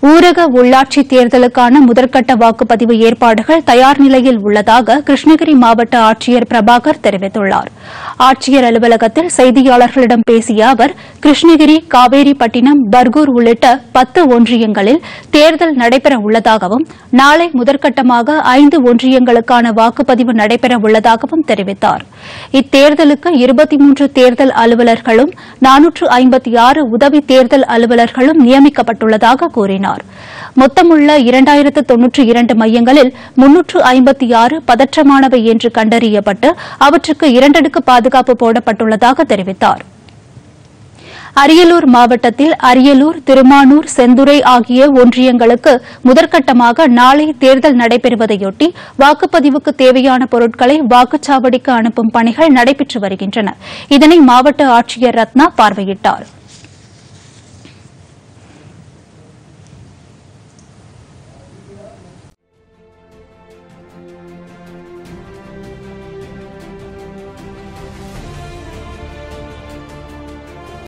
ஊரக உள்ளாட்சி தேர்தலுக்கான முதற்கட்ட வாக்குப்பதிவு ஏற்பாடுகள் தயார் நிலையில் உள்ளதாக கிருஷ்ணகிரி மாவட்ட ஆட்சியர் பிரபாகர் தெரிவித்துள்ளார் ஆட்சியர் அலுவலகத்தில் செய்தியாளர்களிடம் பேசிய அவர் கிருஷ்ணகிரி காவேரிப்பட்டினம் பர்கூர் உள்ளிட்ட பத்து ஒன்றியங்களில் தேர்தல் நடைபெற உள்ளதாகவும் நாளை முதற்கட்டமாக ஐந்து ஒன்றியங்களுக்கான வாக்குப்பதிவு நடைபெற உள்ளதாகவும் தெரிவித்தார் இத்தேர்தலுக்கு இருபத்தி மூன்று தேர்தல் அலுவலர்களும் நானூற்று ஐம்பத்தி ஆறு உதவி தேர்தல் அலுவலர்களும் நியமிக்கப்பட்டுள்ளதாக கூறினார் மொத்தமுள்ள இரண்டாயிரத்து தொன்னூற்றி இரண்டு மையங்களில் முன்னூற்று ஐம்பத்தி ஆறு பதற்றமானவை என்று கண்டறியப்பட்டு அவற்றுக்கு இரண்டடுக்கு பாதுகாப்பு போடப்பட்டுள்ளதாக தெரிவித்தார் அரியலூர் மாவட்டத்தில் அரியலூர் திருமானூர் செந்துறை ஆகிய ஒன்றியங்களுக்கு முதற்கட்டமாக நாளை தேர்தல் நடைபெறுவதையொட்டி வாக்குப்பதிவுக்கு தேவையான பொருட்களை வாக்குச்சாவடிக்கு அனுப்பும் பணிகள் நடைபெற்று வருகின்றன இதனை மாவட்ட ஆட்சியர் ரத்னா பார்வையிட்டாா்